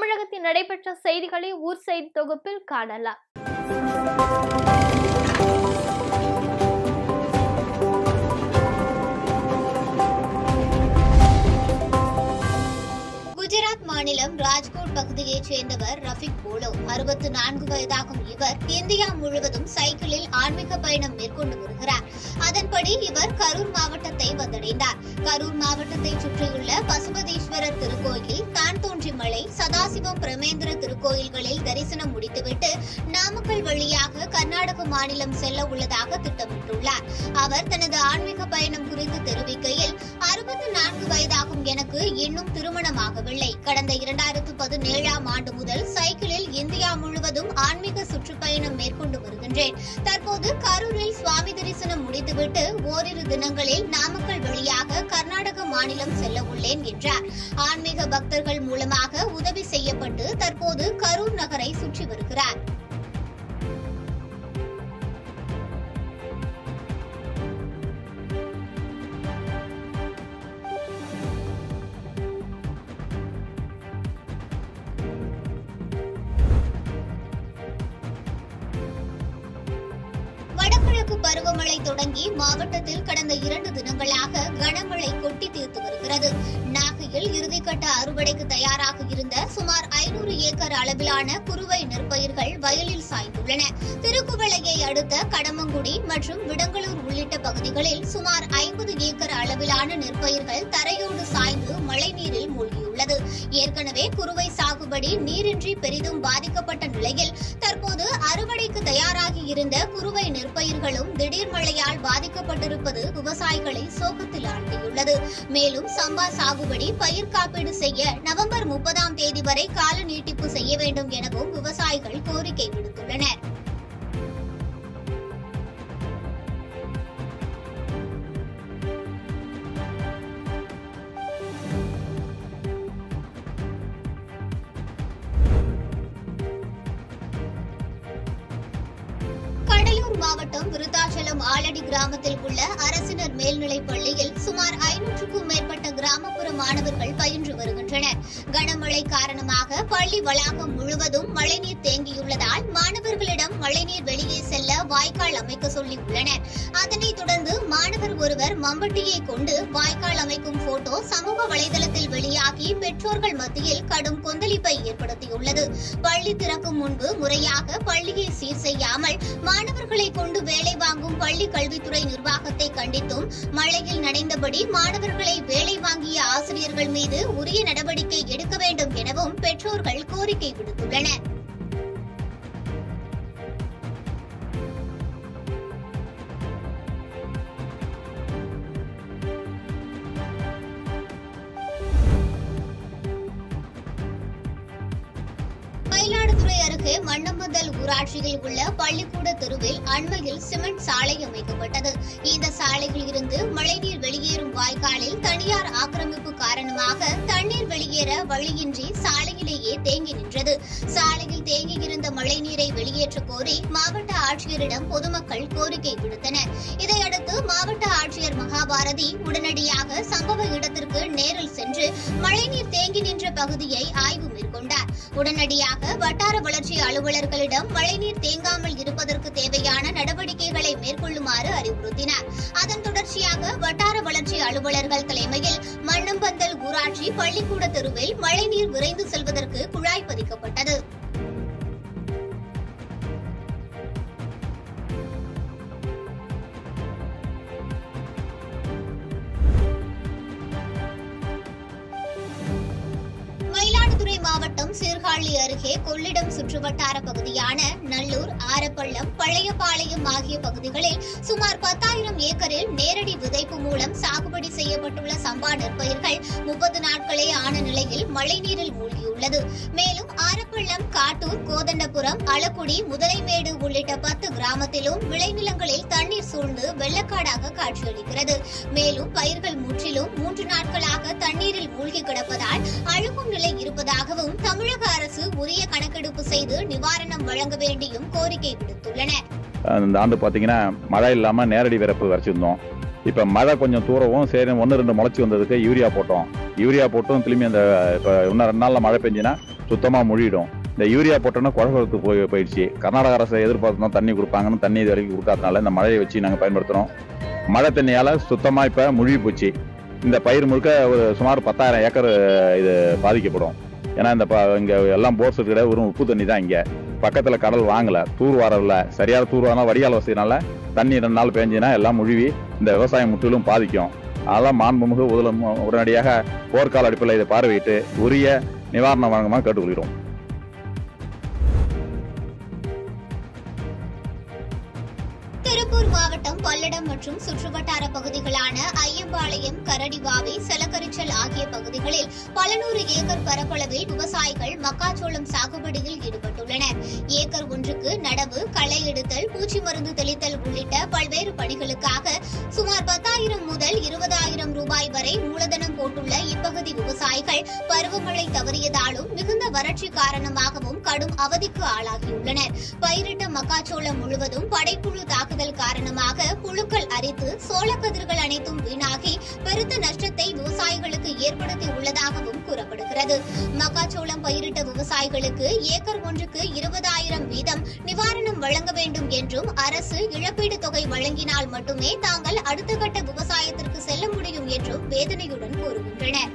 தமிழகத்தில் நடைபெற்ற செய்திகளை ஊர் செய்தி தொகுப்பில் காணலாம் குஜராத் மாநிலம் ராஜ்கோட் பகுதியைச் சேர்ந்தவர் ரஃபிக் போலோ அறுபத்து நான்கு வயதாகும் இவர் இந்தியா முழுவதும் சைக்கிளில் ஆன்மீக பயணம் மேற்கொண்டு வருகிறார் அதன்படி இவர் கரூர் மாவட்டத்தை வந்தடைந்தார் கரூர் மாவட்டத்தை சுற்றியுள்ள பசுபதீஸ்வரர் திருக்கோயில் தான் தோன்றி மலை சதாசிவம் பிரமேந்திர திருக்கோயில்களில் தரிசனம் முடித்துவிட்டு நாமக்கல் வழியாக கர்நாடக மாநிலம் செல்ல உள்ளதாக திட்டமிட்டுள்ளார் அவர் தனது ஆன்மீக பயணம் குறித்து தெரிவிக்கையில் அறுபத்து நான்கு வயதாகும் எனக்கு இன்னும் திருமணமாகவில்லை கடந்த இரண்டாயிரத்து பதினேழாம் ஆண்டு முதல் சைக்கிளில் இந்தியா முழுவதும் ஆன்மீக சுற்றுப்பயணம் மேற்கொண்டு வருகின்றேன் தற்போது கரூரில் சுவாமி தரிசனம் முடித்துவிட்டு ஓரிரு தினங்களில் நாமக்கல் வழியாக கர்நாடக மாநிலம் செல்ல உள்ளேன் என்றார் ஆன்மீக பக்தர்கள் மூலமாக உதவி செய்யப்பட்டு தற்போது கரூர் நகரை சுற்றி வருகிறார் வடகிழக்கு பருவமழை தொடங்கி மாவட்டத்தில் கடந்த இரண்டு தினங்களாக கனமழை கொட்டி தீர்த்து வருகிறது நாகையில் இறுதிக்கட்ட அறுவடைக்கு தயாராக இருந்த சுமார் ஐநூறு ஏக்கர் அளவிலான குறுவை நெற்பயிர்கள் வயலில் சாய்ந்துள்ளன திருக்குவளையை அடுத்த கடமங்குடி மற்றும் விடங்களூர் உள்ளிட்ட பகுதிகளில் சுமார் ஐம்பது ஏக்கர் அளவிலான நெற்பயிர்கள் தரையோடு சாய்ந்து மழைநீரில் மூழ்கியுள்ளது ஏற்கனவே குறுவை சாகுபடி நீரின்றி பெரிதும் பாதிக்கப்பட்ட நிலையில் தற்போது அறுவடைக்கு தயாராகி இருந்த குறுவை நெற்பயிர்களும் திடீர் மழையால் பாதிக்கப்பட்டிருப்பது விவசாயிகளை சோகத்தில் ஆழ்த்தியுள்ளது மேலும் சம்பா சாகுபடி பயிர் காப்பீடு செய்ய நவம்பர் முப்பதாம் தேதி வரை கால நீட்டிப்பு செய்ய வேண்டும் எனவும் விவசாயிகள் கோரிக்கை விடுத்துள்ளனர் கடலூர் மாவட்டம் விருத்தாச்சலம் ஆலடி கிராமத்தில் உள்ள அரசினர் மேல்நிலைப் பள்ளியில் சுமார் ஐநூற்றுக்கும் மேற்பட்ட கிராமப்புற மாணவர்கள் பயின்று வருகின்றனர் கனமழை காரணமாக பள்ளி வளாகம் முழுவதும் மழைநீர் தேங்கியுள்ளதால் மாணவர்களிடம் மழைநீர் வெளியே செல்ல வாய்க்கால் அமைக்க சொல்லி உள்ளனர் அதனைத் தொடர்ந்து மாணவர் ஒருவர் மம்பட்டியை கொண்டு வாய்க்கால் அமைக்கும் போட்டோ சமூக வலைதளத்தில் வெளியாகி பெற்றோர்கள் மத்தியில் கடும் கொந்தளிப்பை ஏற்படுத்தியுள்ளது பள்ளி திறக்கும் முன்பு முறையாக பள்ளியை சீர் செய்யாமல் மாணவர்களை கொண்டு வேலை வாங்கும் பள்ளி கல்வித்துறை நிர்வாகத்தை கண்டித்தும் மழையில் நனைந்தபடி மாணவர்களை வேலை வாங்கிய ஆசிரியர்கள் மீது உரிய நடவடிக்கை எடுக்க வேண்டும் எனவும் பெற்றோர்கள் கோரிக்கை விடுத்துள்ளனர் மயிலாடுதுறை அருகே மண்ணம்பந்தல் ஊராட்சியில் உள்ள பள்ளிக்கூட தெருவில் அண்மையில் சிமெண்ட் சாலை அமைக்கப்பட்டது இந்த சாலையில் இருந்து மழைநீர் வெளியேறும் வாய்க்காலில் தனியார் ஆக்கிரமிப்பு காரணமாக தண்ணீர் வெளியேற வழியின்றி சாலையிலேயே தேங்கி நின்றது சாலையில் தேங்கியிருந்த மழைநீரை வெளியேற்ற கோரி மாவட்ட ஆட்சியரிடம் பொதுமக்கள் கோரிக்கை விடுத்தனர் இதையடுத்து மாவட்ட ஆட்சியர் மகாபாரதி உடனடியாக சம்பவ இடத்திற்கு நேரில் சென்று மழைநீர் தேங்கி நின்ற பகுதியை ஆய்வு மேற்கொண்டார் உடனடியாக வட்டார வளர்ச்சி அலுவலர்களிடம் மழைநீர் தேங்காமல் இருப்பதற்கு தேவையான நடவடிக்கைகளை மேற்கொள்ளுமாறு அறிவுறுத்தினார் அதன் தொடர்ச்சியாக வட்டார வளர்ச்சி அலுவலர்கள் தலைமையில் மண்ணம்பந்தல் ஊராட்சி பள்ளிக்கூட தெருவில் மழைநீர் விரைந்து செல்வதற்கு குழாய் பதிக்கப்பட்டது மயிலாடுதுறை மாவட்டம் சீர்காழி அருகே கொள்ளிடம் சுற்றுவட்டார பகுதியான நல்லூர் ஆரப்பள்ளம் பழையபாளையம் ஆகிய பகுதிகளில் சுமார் பத்தாயிரம் ஏக்கரில் நேரடி விதைப்பு மூலம் சாகுபடி செய்யப்பட்டுள்ள சம்பா நெற்பயிர்கள் முப்பது நாட்களே ஆன நிலையில் மழைநீரில் மூழ்கியுள்ளது மேலும் ஆரப்பள்ளம் காட்டூர் கோதண்டபுரம் அளக்குடி முதலைமேடு உள்ளிட்ட பத்து கிராமத்திலும் விளைநிலங்களில் தண்ணீர் சூழ்ந்து வெள்ளக்காடாக காட்சியளிக்கிறது மேலும் பயிர்கள் முற்றிலும் மூன்று நாட்களாக தண்ணீரில் மூழ்கி கிடப்பதால் அழுகும் நிலை இருப்பதாகவும் தமிழக அரசு உரிய கணக்கெடுப்பு செய்து நிவாரணம் வழங்க வேண்டியும் கோரிக்கை விடுத்துள்ளனர் இந்த ஆண்டு பார்த்தீங்கன்னா மழை இல்லாமல் நேரடி விறப்பு வரைச்சிருந்தோம் இப்போ மழை கொஞ்சம் தூரவும் சரி ஒன்று ரெண்டு முளைச்சி வந்ததுக்கு யூரியா போட்டோம் யூரியா போட்டும் திரும்பி அந்த இப்போ இன்னும் ரெண்டு நாளில் மழை பெஞ்சுன்னா சுத்தமாக முழிடும் இந்த யூரியா போட்டோன்னா குழப்பத்து போய் போயிடுச்சு கர்நாடக அரசை எதிர்பார்த்தோம் தண்ணி கொடுப்பாங்கன்னு தண்ணி இது வரைக்கும் கொடுக்காதனால இந்த மழையை வச்சு நாங்கள் பயன்படுத்துகிறோம் மழை தண்ணியால் சுத்தமாக இப்போ முழுகி போச்சு இந்த பயிர் முழுக்க ஒரு சுமார் பத்தாயிரம் ஏக்கர் இது பாதிக்கப்படும் ஏன்னா இந்த ப இங்கே எல்லாம் போர்ஸ் இருக்கிற வெறும் உப்பு தண்ணி தான் இங்கே பக்கத்தில் கடல் வாங்கலை தூர் வரல சரியான தூர் வரனால வடிகால் வசதினால தண்ணி ரெண்டு நாள் பேஞ்சுன்னா எல்லாம் முழுவி இந்த விவசாயம் முற்றிலும் பாதிக்கும் அதெல்லாம் மாண்புமிகு உதலும் உடனடியாக போர்க்கால அடிப்படையில் இதை பார்வையிட்டு உரிய நிவாரணம் வழங்குமாறு கேட்டுக்கொள்கிறோம் திருப்பூர் மாவட்டம் பல்லடம் மற்றும் சுற்றுவட்டார பகுதிகளான ஐயம்பாளையம் கரடிவாவி செலக்கரிச்சல் ஆகிய பகுதிகளில் பல நூறு ஏக்கர் பரப்பளவில் விவசாயிகள் மக்காச்சோளம் சாகுபடியில் ஈடுபட்டுள்ளனர் ஏக்கர் ஒன்றுக்கு நடவு களை எடுத்தல் பூச்சி மருந்து தெளித்தல் உள்ளிட்ட பல்வேறு பணிகளுக்காக சுமார் பத்தாயிரம் முதல் இருபதாயிரம் ரூபாய் வரை மூலதனம் போட்டுள்ள இப்பகுதி விவசாயிகள் பருவமழை தவறியதாலும் மிகுந்த வறட்சி காரணமாகவும் கடும் அவதிக்கு ஆளாகியுள்ளனர் பயிரிட்ட மக்காச்சோளம் முழுவதும் படைப்புழு தாக்குதல் காரணமாக புழுக்கள் அரித்து சோளக்கதிர்கள் அனைத்தும் வீணாகி பெருத்த நஷ்டத்தை விவசாயிகளுக்கு ஏற்படுத்தி உள்ளதாகவும் கூறப்படுகிறது மக்காச்சோளம் பயிரிட்ட விவசாயிகளுக்கு ஏக்கர் ஒன்றுக்கு இருபதாயிரம் வீதம் நிவாரணம் வழங்க வேண்டும் என்றும் அரசு இழப்பீடு தொகை வழங்கினால் மட்டுமே தாங்கள் அடுத்த கட்ட விவசாயத்திற்கு செல்ல முடியும் என்றும் வேதனையுடன் கூறுகின்றனர்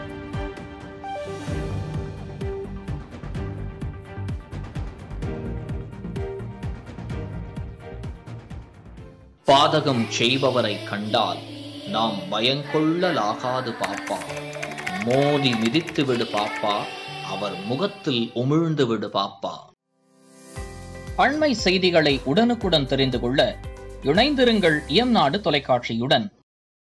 பாதகம் செய்பவரை கண்டால் நாம் பயங்கொள்ளலாகாது பாப்பா மோதி மிதித்து விடு பாப்பா அவர் முகத்தில் உமிழ்ந்து விடு பாப்பா அண்மை செய்திகளை உடனுக்குடன் தெரிந்து கொள்ள இணைந்திருங்கள் இயம்நாடு தொலைக்காட்சியுடன்